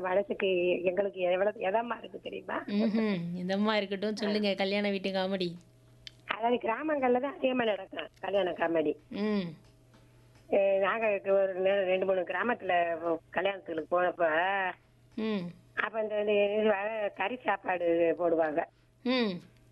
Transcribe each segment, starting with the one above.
மனசுக்கு எங்களுக்கு எவ்வளவு எதமா இருக்கு தெரியுமா ம்ஹும். இதமா இருக்கட்டும் சொல்லுங்க கல்யாண வீட்டு காமெடி அதாவது கிராமங்கள்ல தான் அதிகமா நடக்கும் கல்யாண காமெடி ம் அஹ் நாங்க ஒரு நே- ரெண்டு மூணு கிராமத்துல கல்யாணத்துக்கு போனப்ப ம் அப்ப இந்த இந்த இது வ- கறி சாப்பாடு போடுவாங்க ம்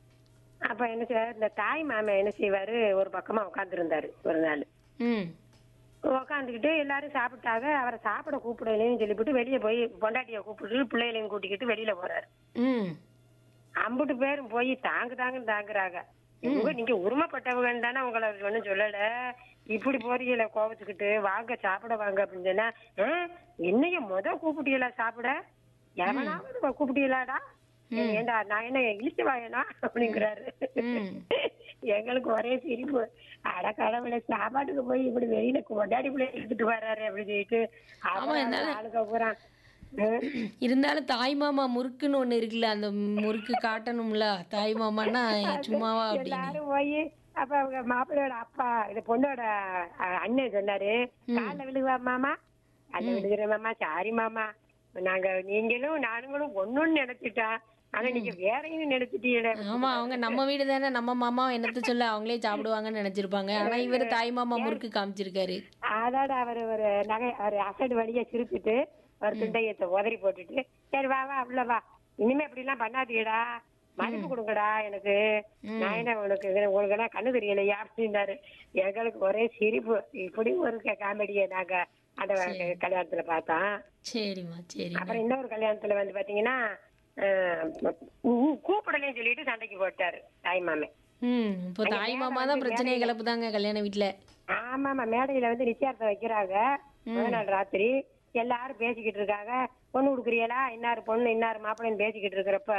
அப்ப என்ன செய்வாரு இந்த தாய் மாமன் என்ன செய்வாரு ஒரு பக்கமா உட்காந்துருந்தாரு ஒரு நாள் ம் உட்காந்துக்கிட்டு எல்லாரும் சாப்பிட்டாங்க அவரை சாப்பிட கூப்பிடலையும் சொல்லிவிட்டு வெளியே போய் பொண்டாட்டிய கூப்பிட்டு பிள்ளைகளையும் கூட்டிக்கிட்டு வெளியில போறாரு ம் அம்புட்டு பேரும் போய் தாங்கு தாங்குன்னு தாங்குறாங்க இவங்க நீங்க உரிமைப்பட்டவங்கன்னு தானே உங்களை ஒண்ணும் சொல்லல இப்படி போறீங்கள கோவத்துக்கிட்டு வாங்க சாப்பிட வாங்க அப்படின்னு சொன்னா "ஆ, என்னைய முத கூப்பிட்டீங்களா சாப்பிட எவனாவது கூப்பிட்டீங்களாடா ஏண்டா நான் என்ன இழிச்சு வாயனா அப்படிங்கிறாரு ம். எங்களுக்கு ஒரே சிரிப்பு அட கடவுளை சாப்பாட்டுக்கு போய் இப்படி வெளியில கொண்டாடி பிள்ளை எடுத்துட்டு வர்றாரு அப்படின்னு சொல்லிட்டு அப்புறம் என்னால- ஆளுக்க பூரா "ஆ, இருந்தாலும் தாய் மாமா முறுக்குன்னு ஒண்ணு இருக்குல்ல அந்த முறுக்கு காட்டணும்ல தாய் மாமான்னா சும்மாவா அப்படின்னு எல்லாரும் போய் அப்ப அவங்க மாப்பிள்ளையோட அப்பா இது பொண்ணோட அஹ், அண்ணன் சொன்னாரு காலைல விழுவா மாமா காலைல விழுகிற மாமா சாரி மாமா நாங்க நீங்களும் நானுங்களும் ஒண்ணுன்னு நினைச்சிட்டா ஆனா நீங்க வேறையும் நினைச்சிட்டீங்க ஆமா அவங்க நம்ம வீடு தானே நம்ம மாமா என்னத்த சொல்ல அவங்களே சாப்பிடுவாங்கன்னு நினைச்சிருப்பாங்க ஆனா இவர் தாய் மாமா முறுக்கு காமிச்சிருக்காரு அதோட அவர் ஒரு நகை ஒரு அசடு வழியா சிரிச்சுட்டு ஒரு துண்டையத்தை உதறி போட்டுட்டு சரி வா வா உள்ள வா இனிமே இப்படி எல்லாம் பண்ணாதீடா மதிப்பு கொடுங்கடா எனக்கு நான் என்ன உனக்கு உங்களுக்கு எல்லாம் கண்ணு தெரியலையா அப்படின்னாரு எங்களுக்கு ஒரே சிரிப்பு இப்படி ஒரு காமெடியை நாங்க அந்த கல்யாணத்துல பார்த்தோம் சரிம்மா சரிங்க அப்புறம் இன்னொரு கல்யாணத்துல வந்து பாத்தீங்கன்னா அஹ், கூ- கூப்பிடலைன்னு சொல்லிட்டு சண்டைக்கு போட்டாரு தாய் மாமன் ம் இப்போ தாய் மாமா தான் பிரச்சனையை கிளப்புதாங்க கல்யாண வீட்டுல ஆமாமா மேடையில வந்து நிச்சயார்த்தம் வைக்கிறாங்க முதல் நாள் ராத்திரி எல்லாரும் பேசிக்கிட்டு இருக்காங்க பொண்ணு கொடுக்குறீங்களா இன்னாரு பொண்ணு இன்னாரு மாப்பிள்ளைன்னு பேசிக்கிட்டு இருக்கிறப்ப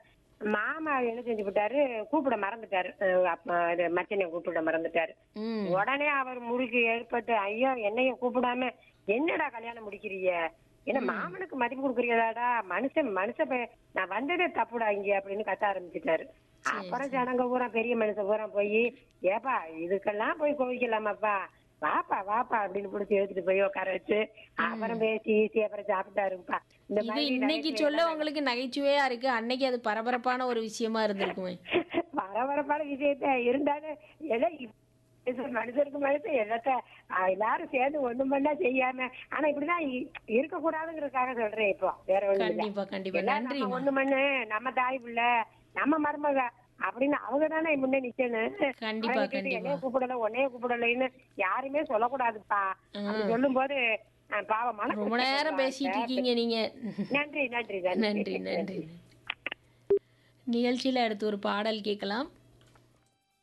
மாமா என்ன செஞ்சு விட்டாரு கூப்பிட மறந்துட்டாரு அஹ் அப்ப இது மச்சனை கூப்பிட மறந்துட்டாரு ம் உடனே அவர் முறுக்கு ஏற்பட்டு ஐயோ என்னைய கூப்பிடாம என்னடா கல்யாணம் முடிக்கிறீங்க என்ன மாமனுக்கு மதிப்பு கொடுக்குறீங்களாடா மனுஷன் மனுஷ பையன் நான் வந்ததே தப்புடா இங்க அப்படின்னு கத்த ஆரம்பிச்சுட்டாரு அப்புறம் ஜனங்க பூரா பெரிய மனுஷன் பூரா போய் ஏப்பா இதுக்கெல்லாம் போய் கோவிக்கலாமாப்பா வாப்பா வாப்பா அப்படின்னு பிடிச்சி எடுத்துட்டு போய் உட்கார வச்சு அப்புறம் பேசி ஈசி அப்புறம் சாப்பிட்டாருப்பா இந்த இது மாதிரி இன்னைக்கு சொல்ல உங்களுக்கு நகைச்சுவையா இருக்கு அன்னைக்கு அது பரபரப்பான ஒரு விஷயமா இருந்திருக்குமே பரபரப்பான விஷயத்த இருந்தாலும் எல்லாம் இப்ப மனுஷருக்கு மனுஷன் எல்லாத்த ஆஹ், எல்லாரும் சேர்ந்து ஒண்ணும் பண்ணா செய்யாம ஆனா இப்படிதான் இ- இருக்கக்கூடாதுங்கிறதுக்காக சொல்றேன் இப்போ வேற ஒண்ணு இல்ல கண்டிப்பா கண்டிப்பா எல்லாம் நன்றி நம்ம ஒண்ணு பண்ணு நம்ம தாய் புள்ள நம்ம மருமக அப்படின்னு அவங்க தானே முன்னே நிக்கணும் கண்டிப்பா, அதை விட்டுட்டு கண்டிப்பா. என்னைய கூப்பிடல உன்னைய கூப்பிடலைன்னு யாருமே சொல்லக்கூடாதுப்பா அப்படி சொல்லும் போது பாவம் மனசு ரொம்ப நேரம் பேசிட்டு இருக்கீங்க நீங்க நன்றி நன்றி நன்றி நன்றி நிகழ்ச்சியில அடுத்து ஒரு பாடல் கேட்கலாம்